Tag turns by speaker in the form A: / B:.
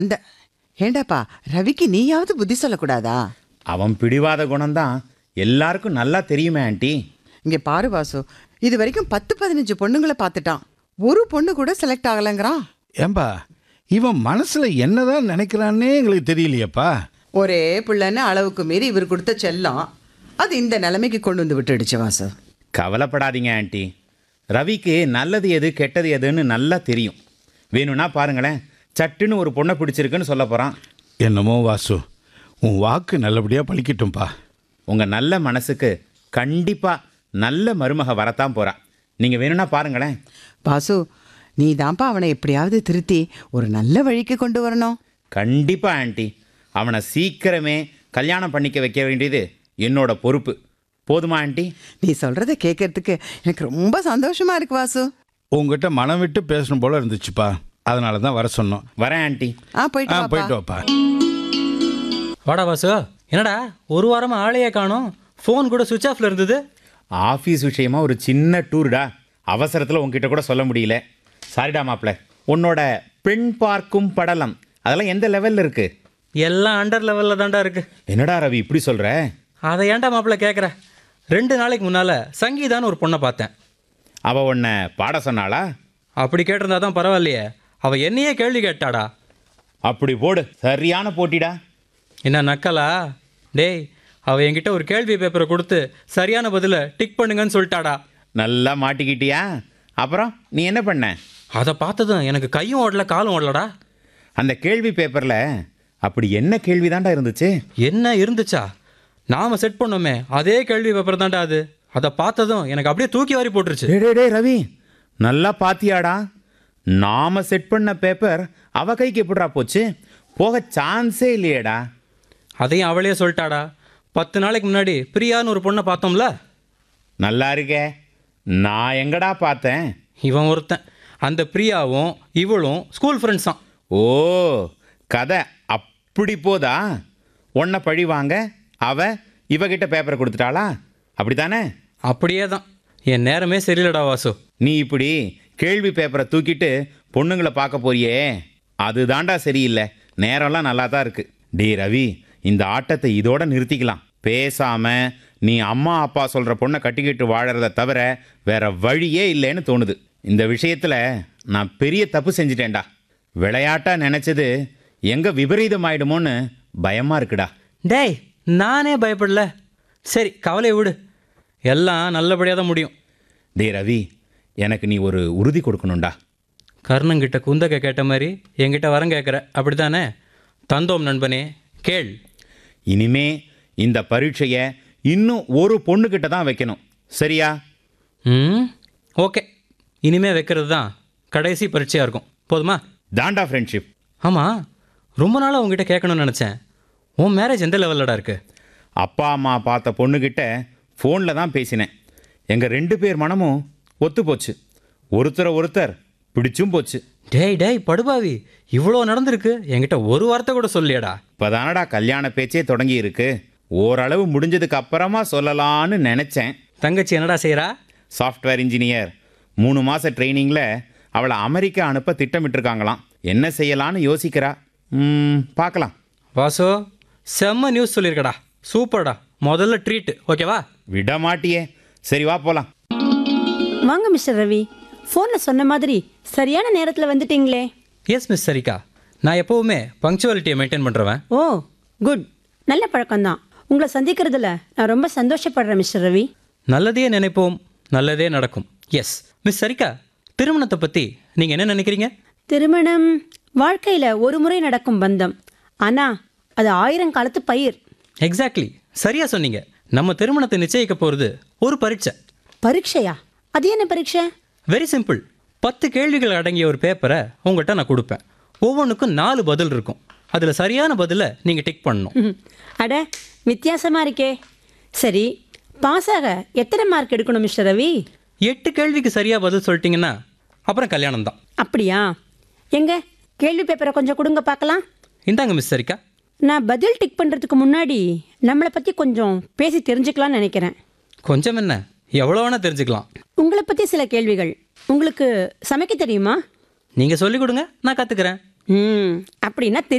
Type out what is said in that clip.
A: இந்த ஏண்டாப்பா ரவிக்கு நீயாவது புத்தி சொல்லக்கூடாதா
B: அவன் பிடிவாத குணம்தான் எல்லாருக்கும் நல்லா தெரியுமே ஆண்டி
A: இங்க பாரு வாசு இது வரைக்கும் பத்து பதினஞ்சு பொண்ணுங்களை பார்த்துட்டான் ஒரு பொண்ணு கூட செலக்ட் ஆகலைங்கிறான்
C: ஏம்பா இவன் மனசுல என்னதான் நினைக்கிறான்னே எங்களுக்கு தெரியலையேப்பா
A: ஒரே பிள்ளைன்னு அளவுக்கு மீறி இவர் கொடுத்த செல்லம் அது இந்த நிலைமைக்கு கொண்டு வந்து விட்டுடுச்சு வாசு
B: கவலைப்படாதீங்க ஆண்டி ரவிக்கு நல்லது எது கெட்டது எதுன்னு நல்லா தெரியும் வேணும்னா பாருங்களேன் சட்டுன்னு ஒரு பொண்ணை பிடிச்சிருக்குன்னு சொல்ல போகிறான்
C: என்னமோ வாசு உன் வாக்கு நல்லபடியாக பழிக்கட்டும்பா
B: உங்கள் நல்ல மனசுக்கு கண்டிப்பாக நல்ல மருமக வரத்தான் போகிறா நீங்கள் வேணும்னா பாருங்களேன்
A: வாசு நீ தான்ப்பா அவனை எப்படியாவது திருத்தி ஒரு நல்ல வழிக்கு கொண்டு வரணும்
B: கண்டிப்பாக ஆண்டி அவனை சீக்கிரமே கல்யாணம் பண்ணிக்க வைக்க வேண்டியது என்னோட பொறுப்பு போதுமா ஆண்டி
A: நீ சொல்றத கேட்கறதுக்கு எனக்கு ரொம்ப சந்தோஷமா இருக்கு வாசு
C: உங்ககிட்ட மனம் விட்டு பேசணும் போல இருந்துச்சுப்பா அதனால தான் வர சொன்னோம்
B: வரேன் ஆண்டி
A: ஆ போயிட்டு
C: ஆ
A: வாப்பா.
C: போயிட்டு வாப்பா
D: வாடா வாசு என்னடா ஒரு வாரமா ஆளையே காணோம் ஃபோன் கூட சுவிட்ச் ஆஃப்ல இருந்தது
B: ஆஃபீஸ் விஷயமா ஒரு சின்ன டூர்டா அவசரத்தில் உங்ககிட்ட கூட சொல்ல முடியல சாரிடா மாப்ள உன்னோட பெண் பார்க்கும் படலம் அதெல்லாம் எந்த லெவலில் இருக்கு
D: எல்லாம் அண்டர் லெவல்ல தான்டா இருக்கு
B: என்னடா ரவி இப்படி சொல்கிற
D: அதை ஏன்டா மாப்பிள்ள கேட்குற ரெண்டு நாளைக்கு முன்னால சங்கீதான்னு ஒரு பொண்ணை பார்த்தேன்
B: அவ உன்னை பாட சொன்னாளா
D: அப்படி கேட்டிருந்தா தான் பரவாயில்லையே அவ என்னையே கேள்வி கேட்டாடா
B: அப்படி போடு சரியான போட்டிடா
D: என்ன நக்கலா டேய் அவ என்கிட்ட ஒரு கேள்வி பேப்பரை கொடுத்து சரியான பதில டிக் பண்ணுங்கன்னு சொல்லிட்டாடா
B: நல்லா மாட்டிக்கிட்டியா அப்புறம் நீ என்ன பண்ண
D: அதை பார்த்ததும் எனக்கு கையும் ஓடல காலும் ஓடலடா
B: அந்த கேள்வி பேப்பரில் அப்படி என்ன கேள்வி இருந்துச்சு
D: என்ன இருந்துச்சா நாம செட் பண்ணோமே அதே கேள்வி பேப்பர் தான்டா அது அதை பார்த்ததும் எனக்கு அப்படியே தூக்கி வாரி போட்டுருச்சு
B: டே டே டே ரவி நல்லா பாத்தியாடா நாம செட் பண்ண பேப்பர் அவ கைக்கு எப்படிடா போச்சு போக சான்ஸே இல்லையேடா
D: அதையும் அவளே சொல்லிட்டாடா பத்து நாளைக்கு முன்னாடி பிரியான்னு ஒரு பொண்ணை பார்த்தோம்ல
B: நல்லா இருக்கே நான் எங்கடா பார்த்தேன்
D: இவன் ஒருத்தன் அந்த பிரியாவும் இவளும் ஸ்கூல் ஃப்ரெண்ட்ஸ் தான்
B: ஓ கதை அப்படி போதா உன்னை பழி வாங்க அவ இவகிட்ட பேப்பரை கொடுத்துட்டாளா அப்படித்தானே
D: அப்படியே தான் என் நேரமே சரியில்லடா வாசு
B: நீ இப்படி கேள்வி பேப்பரை தூக்கிட்டு பொண்ணுங்களை பார்க்க போறியே அதுதான்டா சரியில்லை நேரம்லாம் நல்லா தான் இருக்கு டே ரவி இந்த ஆட்டத்தை இதோட நிறுத்திக்கலாம் பேசாம நீ அம்மா அப்பா சொல்ற பொண்ணை கட்டிக்கிட்டு வாழறத தவிர வேற வழியே இல்லைன்னு தோணுது இந்த விஷயத்துல நான் பெரிய தப்பு செஞ்சிட்டேன்டா விளையாட்டா நினைச்சது எங்க விபரீதம் ஆயிடுமோன்னு பயமா இருக்குடா
D: டேய் நானே பயப்படல சரி கவலையை விடு எல்லாம் நல்லபடியாக தான் முடியும்
B: டே ரவி எனக்கு நீ ஒரு உறுதி கொடுக்கணும்டா
D: கர்ணங்கிட்ட குந்தகை கேட்ட மாதிரி என்கிட்ட வரம் கேட்குற அப்படித்தானே தந்தோம் நண்பனே கேள்
B: இனிமே இந்த பரீட்சையை இன்னும் ஒரு பொண்ணுக்கிட்ட தான் வைக்கணும் சரியா
D: ம் ஓகே இனிமே வைக்கிறது தான் கடைசி பரீட்சையாக இருக்கும் போதுமா
B: தாண்டா ஃப்ரெண்ட்ஷிப்
D: ஆமாம் ரொம்ப நாளாக உங்ககிட்ட கேட்கணும்னு நினச்சேன் உன் மேரேஜ் எந்த லெவல்லடா இருக்கு
B: அப்பா அம்மா பார்த்த பொண்ணுக்கிட்ட ஃபோனில் தான் பேசினேன் எங்கள் ரெண்டு பேர் மனமும் ஒத்து போச்சு ஒருத்தரை ஒருத்தர் பிடிச்சும் போச்சு
D: டேய் டேய் படுபாவி இவ்வளோ நடந்திருக்கு என்கிட்ட ஒரு வார்த்தை கூட சொல்லியடா
B: இப்போதானடா கல்யாண பேச்சே தொடங்கி இருக்கு ஓரளவு முடிஞ்சதுக்கு அப்புறமா சொல்லலான்னு நினச்சேன்
D: தங்கச்சி என்னடா செய்கிறா
B: சாஃப்ட்வேர் இன்ஜினியர் மூணு மாத ட்ரைனிங்கில் அவளை அமெரிக்கா அனுப்ப திட்டமிட்டிருக்காங்களாம் என்ன செய்யலான்னு யோசிக்கிறா ம், பார்க்கலாம்
D: வாசு செம்ம நியூஸ் சொல்லியிருக்கடா சூப்பர்டா முதல்ல ட்ரீட் ஓகேவா
B: விட மாட்டியே சரி வா போகலாம்
E: வாங்க மிஸ்டர் ரவி ஃபோனில் சொன்ன மாதிரி சரியான நேரத்தில் வந்துட்டீங்களே
D: எஸ் மிஸ் சரிக்கா நான் எப்போவுமே பங்க்சுவாலிட்டியை மெயின்டைன் பண்ணுறவன்
E: ஓ குட் நல்ல பழக்கம்தான் உங்களை சந்திக்கிறதுல நான் ரொம்ப சந்தோஷப்படுறேன் மிஸ்டர் ரவி
D: நல்லதே நினைப்போம் நல்லதே நடக்கும் எஸ் மிஸ் சரிக்கா திருமணத்தை பற்றி நீங்கள் என்ன நினைக்கிறீங்க
E: திருமணம் வாழ்க்கையில் ஒரு முறை நடக்கும் பந்தம் ஆனால் அது ஆயிரம் காலத்து பயிர்
D: எக்ஸாக்ட்லி சரியா சொன்னீங்க நம்ம திருமணத்தை நிச்சயிக்க போகிறது ஒரு பரீட்சை
E: பரீட்சையா அது என்ன பரீட்சை
D: வெரி சிம்பிள் பத்து கேள்விகள் அடங்கிய ஒரு பேப்பரை உங்கள்கிட்ட நான் கொடுப்பேன் ஒவ்வொன்றுக்கும் நாலு பதில் இருக்கும் அதில் சரியான பதிலை நீங்கள் டிக் பண்ணணும்
E: ம், அட வித்தியாசமாக இருக்கே சரி பாஸ் ஆக எத்தனை மார்க் எடுக்கணும் மிஸ்டர் ரவி
D: எட்டு கேள்விக்கு சரியாக பதில் சொல்லிட்டீங்கன்னா அப்புறம் கல்யாணம் தான்
E: அப்படியா எங்க கேள்வி பேப்பரை கொஞ்சம் கொடுங்க பார்க்கலாம்
D: இந்தாங்க மிஸ் சரிக்கா
E: நான் பதில் டிக் பண்ணுறதுக்கு முன்னாடி நம்மளை பற்றி கொஞ்சம் பேசி தெரிஞ்சுக்கலாம்னு நினைக்கிறேன்
D: கொஞ்சம் என்ன எவ்வளோ வேணால் தெரிஞ்சுக்கலாம்
E: உங்களை பற்றி சில கேள்விகள் உங்களுக்கு சமைக்க தெரியுமா
D: நீங்கள் சொல்லிக் கொடுங்க நான் கற்றுக்கிறேன்
E: ம் அப்படின்னா